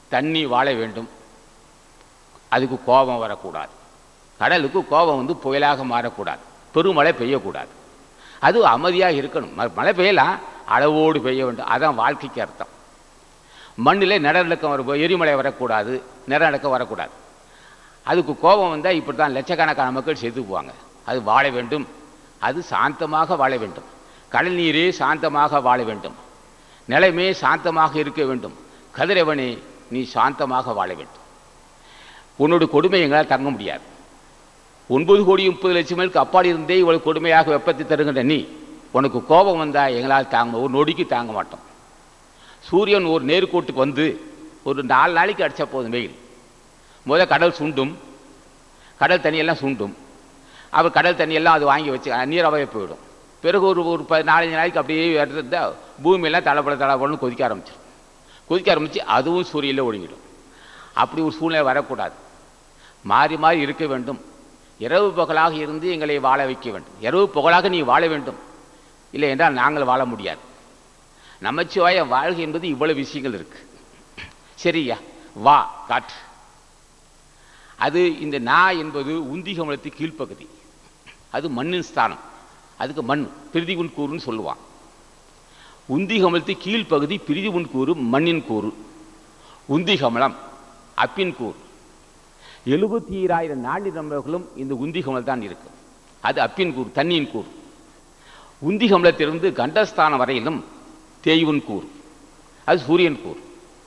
தண்ணி வாழ வேண்டும் அதுக்கு கோபம் வரக்கூடாது கடலுக்கு கோபம் வந்து புயலாக மாறக்கூடாது பெருமழை பெய்யக்கூடாது அது அமைதியாக இருக்கணும் ம- மழை பெய்யலாம் அளவோடு பெய்ய வேண்டும் அதான் வாழ்க்கைக்கு அர்த்தம் மண்ணில் நிலநடுக்கம் வர எரிமலை வரக்கூடாது நிலநடுக்கம் வரக்கூடாது அதுக்கு கோபம் வந்தால் இப்படி தான் லட்சக்கணக்கான மக்கள் செத்து போவாங்க அது வாழ வேண்டும் அது சாந்தமாக வாழ வேண்டும் கடல் நீரே சாந்தமாக வாழ வேண்டும் நிலைமே சாந்தமாக இருக்க வேண்டும் கதிரவனே நீ சாந்தமாக வாழ வேண்டும் உன்னோட கொடுமை எங்களால் தங்க முடியாது ஒன்பது கோடி முப்பது லட்சம் பேருக்கு அப்பாடி இருந்தே இவ்வளவு கொடுமையாக வெப்பத்தை தருகின்ற நீ உனக்கு கோபம் வந்தால் எங்களால் தாங்க ஒரு நொடிக்கு தாங்க மாட்டோம் சூரியன் ஒரு நேர்கோட்டுக்கு வந்து ஒரு நாலு நாளைக்கு அடிச்சா போதும் வெயில் முத கடல் சுண்டும் கடல் தண்ணியெல்லாம் சுண்டும் அப்புறம் கடல் தண்ணியெல்லாம் அது வாங்கி வச்சு நீராகவே போயிடும் பிறகு ஒரு ஒரு ப நாலஞ்சு நாளைக்கு அப்படியே இருந்தால் பூமியெல்லாம் தளப்பட தளப்படன்னு கொதிக்க ஆரம்பிச்சிடும் கொதிக்க ஆரம்பித்து அதுவும் சூரியனில் ஒழுங்கிடும் அப்படி ஒரு சூழ்நிலை வரக்கூடாது மாறி மாறி இருக்க வேண்டும் இரவு பகலாக இருந்து எங்களை வாழ வைக்க வேண்டும் இரவு பகலாக நீ வாழ வேண்டும் இல்லை என்றால் நாங்கள் வாழ முடியாது நமச்சிவாய வாழ்கை என்பது இவ்வளவு விஷயங்கள் இருக்கு சரியா வா காற்று அது இந்த நா என்பது உந்திகமலத்து கீழ்ப்பகுதி அது மண்ணின் ஸ்தானம் அதுக்கு மண் பிரிதிகுன் கூறுன்னு சொல்லுவான் உந்திகமலத்து கீழ்ப்பகுதி பிரிதிகுன் கூறு மண்ணின் கூறு உந்திகமலம் அப்பின் கூறு எழுபத்தி ஈராயிரம் நாடி நம்பர்களும் இந்த உந்திகமல் தான் இருக்கு அது அப்பின் கூறு தண்ணியின் கூறு உந்திகமலத்திலிருந்து கண்டஸ்தானம் வரையிலும் தேய்வன் கூறு அது சூரியன் கூறு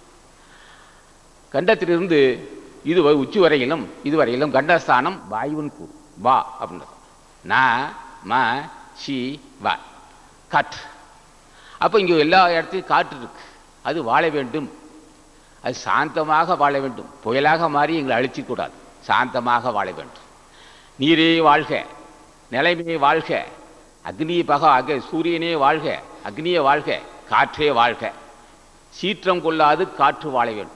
கண்டத்திலிருந்து இது வ- உச்சி வரையிலும் இதுவரையிலும் கண்டஸ்தானம் வாயுவின் கூறு வா அப்படின்றது ந ம சி வா காற்று அப்போ இங்கே எல்லா இடத்துலையும் காற்று இருக்கு அது வாழ வேண்டும் அது சாந்தமாக வாழ வேண்டும் புயலாக மாறி எங்களை அழிச்சிக்கூடாது சாந்தமாக வாழ வேண்டும் நீரே வாழ்க நிலைமையே வாழ்க அக்னியை பக அக சூரியனே வாழ்க அக்னியே வாழ்க காற்றே வாழ்க சீற்றம் கொள்ளாது காற்று வாழ வேண்டும்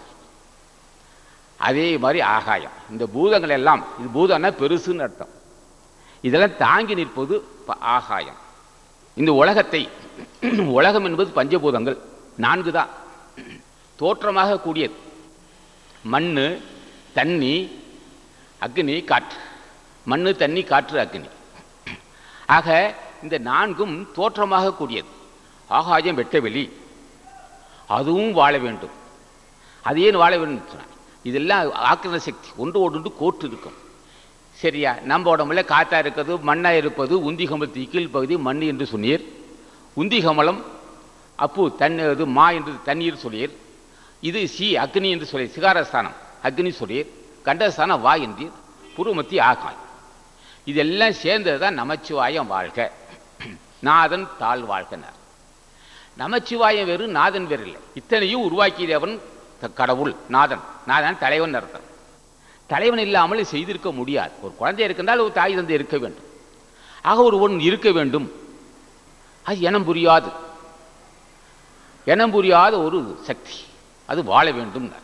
அதே மாதிரி ஆகாயம் இந்த பூதங்கள் எல்லாம் இது பூதம்னா பெருசுன்னு அர்த்தம் இதெல்லாம் தாங்கி நிற்பது ப- ஆகாயம் இந்த உலகத்தை உலகம் என்பது பஞ்சபூதங்கள் நான்கு தான் தோற்றமாக கூடியது மண்ணு தண்ணி அக்னி காற்று மண்ணு தண்ணி காற்று அக்னி ஆக இந்த நான்கும் தோற்றமாக கூடியது ஆகாயம் வெட்டவெளி அதுவும் வாழ வேண்டும் அது ஏன் வாழ வேண்டும் சொன்னான் இதெல்லாம் ஆக்கிரம சக்தி ஒன்று ஒன்று கோட்டு இருக்கும் சரியா நம்ம உடம்புல காத்தா இருக்கிறது மண்ணா இருப்பது உந்திகமலத்து கீழ் பகுதி மண் என்று சொன்னீர் உந்திகமலம் அப்பு தண்ணி இது மா என்று தண்ணீர் சொல்லியர் இது சி அக்னி என்று சொல்லி சிகாரஸ்தானம் அக்னி சொல்லியர் கண்டஸ்தானம் வா என்றீர் புருமத்தி ஆகாய் இதெல்லாம் சேர்ந்தது தான் நமச்சிவாயம் வாழ்க நாதன் தாழ் வாழ்கனார் நமச்சிவாயம் வேறு நாதன் வேறு இல்லை இத்தனையும் உருவாக்கியவன் த- கடவுள் நாதன் நாதன் தலைவன் அர்த்தம் தலைவன் இல்லாமல் செய்திருக்க முடியாது ஒரு குழந்தை இருக்கின்றால் ஒரு தாய் தந்தை இருக்க வேண்டும் ஆக ஒருவன் இருக்க வேண்டும் அது இனம் புரியாது இனம் புரியாத ஒரு சக்தி அது வாழ வேண்டும்